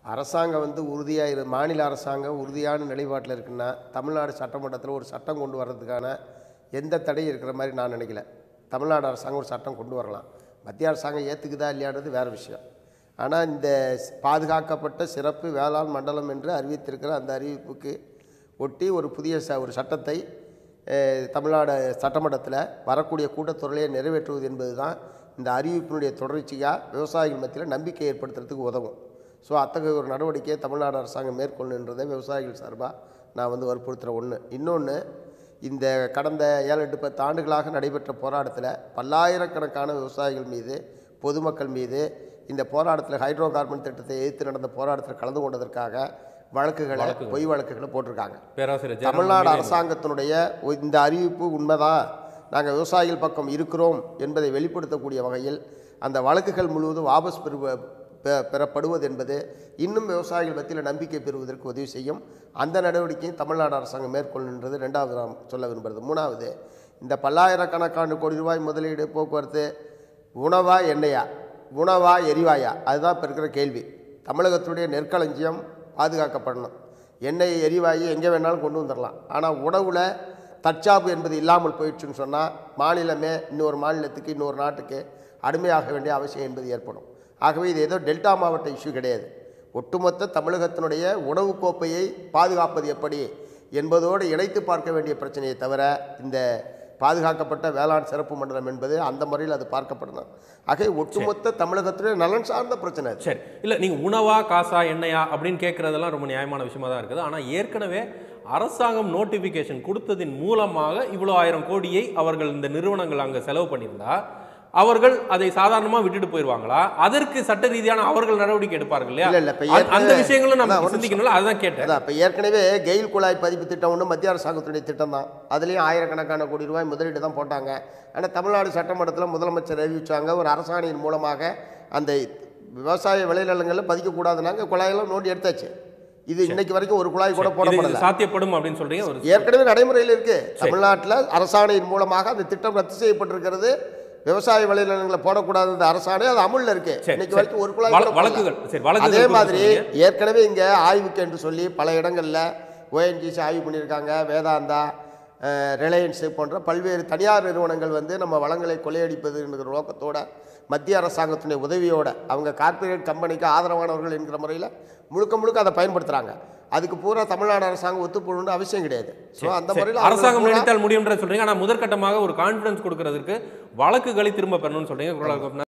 அரசாங்கம் வந்து உறுதியாக இரு மாநில அரசாங்கம் உறுதியான நிலைப்பாட்டில் இருக்குன்னா தமிழ்நாடு சட்டமன்றத்தில் ஒரு சட்டம் கொண்டு வர்றதுக்கான எந்த தடையும் இருக்கிற மாதிரி நான் நினைக்கல தமிழ்நாடு அரசாங்கம் ஒரு சட்டம் கொண்டு வரலாம் மத்திய அரசாங்கம் ஏற்றுக்குதா இல்லையான்றது வேறு விஷயம் ஆனால் இந்த ஸ்- பாதுகாக்கப்பட்ட சிறப்பு வேளாண் மண்டலம் என்று அறிவித்திருக்கிற அந்த அறிவிப்புக்கு ஒட்டி ஒரு புதிய ச ஒரு சட்டத்தை அஹ், தமிழ்நாடு சட்டமன்றத்தில் வரக்கூடிய கூட்டத்தொடரிலே நிறைவேற்றுவது என்பது தான் இந்த அறிவிப்பினுடைய தொடர்ச்சியாக விவசாயிகள் மத்தியில் நம்பிக்கை ஏற்படுத்துறதுக்கு உதவும் ஸோ அத்தகைய ஒரு நடவடிக்கையை தமிழ்நாடு அரசாங்கம் மேற்கொள்ளுன்றதை விவசாயிகள் சார்பாக நான் வந்து வற்புறுத்துகிற ஒன்று இன்னொன்று இந்த கடந்த ஏழு எட்டு பத்து ஆண்டுகளாக நடைபெற்ற போராட்டத்தில் பல்லாயிரக்கணக்கான விவசாயிகள் மீது பொதுமக்கள் மீது இந்த போராட்டத்தில் ஹைட்ரோ கார்பன் திட்டத்தை எதிர்த்து நடந்த போராட்டத்தில் கலந்து கொண்டதற்காக வழக்குகளை பொய் வழக்குகளை போட்டிருக்காங்க பேராசிரியர் ஜெயராமன் தமிழ்நாடு மீது அரசாங்கத்தினுடைய ஒ- இந்த அறிவிப்பு உண்மைதான் நாங்கள் விவசாயிகள் பக்கம் இருக்கிறோம் என்பதை வெளிப்படுத்தக்கூடிய வகையில் அந்த வழக்குகள் முழுவதும் வாபஸ் பெறுவ பெ- பெறப்படுவது என்பது இன்னும் விவசாயிகள் மத்தியில் நம்பிக்கை பெறுவதற்கு உதவி செய்யும் அந்த நடவடிக்கையும் தமிழ்நாடு அரசாங்கம் மேற்கொள்கின்றது ரெண்டாவது நாம் சொல்ல விரும்புகிறது மூணாவது இந்த பல்லாயிரக்கணக்கான கோடி ரூபாய் முதலீடு போக்குவரத்து உணவா எண்ணெயா உணவா எரிவாயா அதுதான் இப்போ இருக்கிற கேள்வி தமிழகத்துடைய நெற்களஞ்சியம் பாதுகாக்கப்படணும் எண்ணெய் எரிவாயு எங்கே வேணாலும் கொண்டு வந்துடலாம் ஆனால் உணவில் தற்சாப்பு என்பது இல்லாமல் போயிடுச்சுன்னு சொன்னால் மாநிலமே இன்னொரு மாநிலத்துக்கு இன்னொரு நாட்டுக்கு அடிமையாக வேண்டிய அவசியம் என்பது ஏற்படும் ஆகவே இது ஏதோ டெல்டா மாவட்ட இஷ்யூ கிடையாது ஒட்டுமொத்த தமிழகத்தினுடைய உணவு கோப்பையை பாதுகாப்பது எப்படி என்பதோடு இணைத்து பார்க்க வேண்டிய பிரச்சனையை தவிர இந்த பாதுகாக்கப்பட்ட வேளாண் சிறப்பு மண்டலம் என்பது அந்த முறையில் அது பார்க்கப்படணும் ஆகவே ஒட்டுமொத்த தமிழகத்துடைய நலன் சார்ந்த பிரச்சனை அது சரி இல்லை நீங்கள் உணவா காசா எண்ணெயா அப்படின்னு கேட்குறதெல்லாம் ரொம்ப நியாயமான விஷயமா தான் இருக்குது ஆனால் ஏற்கனவே அரசாங்கம் நோட்டிஃபிகேஷன் கொடுத்ததின் மூலமாக இவ்வளோ ஆயிரம் கோடியை அவர்கள் இந்த நிறுவனங்கள் அங்கே செலவு பண்ணியிருந்தா அவர்கள் அதை சாதாரணமாக விட்டுட்டு போயிடுவாங்களா அதற்கு சட்ட ரீதியான அவர்கள் நடவடிக்கை எடுப்பார்கள் இல்லையா இல்ல, இல்ல, இப்ப அந்த- அந்த ஏற்கனவே- விஷயங்களும் அதான் நம்ம ஒரு சிந்திக்கணும்ல அதுதான் கேட்டேன் அதான் இப்போ ஏற்கனவே கெயில் குழாய் பதிப்பு திட்டம் ஒன்று மத்திய அரசாங்கத்துடைய திட்டம் தான் அதுலேயும் ஆயிரக்கணக்கான கோடி ரூபாய் முதலீடு தான் போட்டாங்க ஆனால் தமிழ்நாடு சட்டமன்றத்தில் முதலமைச்சர் அறிவிச்சாங்க ஒரு அரசாணையின் மூலமாக அந்த விவசாய விளைநிலங்களில் பதிக்கக்கூடாதுனாங்க குழாயெல்லாம் நோண்டி எடுத்தாச்சு இது இன்னைக்கு வரைக்கும் ஒரு குழாய் கூட இது போடப்படல சாத்தியப்படும் அப்படின்னு சொல்றீங்க ஒரு ஏற்கனவே நடைமுறையில் இருக்கு தமிழ்நாட்டில் அரசாணையின் மூலமாக அந்த திட்டம் ரத்து செய்யப்பட்டிருக்கிறது விவசாய விளைநிலங்களை போடக்கூடாது அரசாணை அது அமுல்ல இருக்கு சரி, இன்னைக்கு சரி. வரைக்கும் ஒரு குழாய் வழ- கூட போடல. வழக்குகள் சரி வழக்குகள் அதே குறித்து மாதிரி சொன்னீங்க. ஏற்கனவே இங்கே ஆய்வுக்கு என்று சொல்லி பல இடங்களில் ஓஎன்ஜிசி ஆய்வு பண்ணியிருக்காங்க வேதாந்தா ரிலையன்ஸு போன்ற பல்வேறு தனியார் நிறுவனங்கள் வந்து நம்ம வளங்களை கொள்ளையடிப்பதுங்கிற நோக்கத்தோட மத்திய அரசாங்கத்தினுடைய உதவியோட அவங்க கார்ப்பரேட் கம்பெனிக்கு ஆதரவானவர்கள் என்கிற முறையில் முழுக்க முழுக்க அதை பயன்படுத்துகிறாங்க அதுக்கு பூரா தமிழ்நாடு அரசாங்கம் ஒத்துப்போகணும்னு அவசியம் கிடையாது ஸோ அந்த சரி, முறையில் அரசாங்கம் நினைத்தால் முடியும்ன்ற சொல்றீங்க ஆனா முதற்கட்டமாக ஒரு கான்பிடன்ஸ் கொடுக்கறதுக்கு வழக்குகளை திரும்ப பெறணும்னு சொல்றீங்க குரலாளர் கோபிநாத்.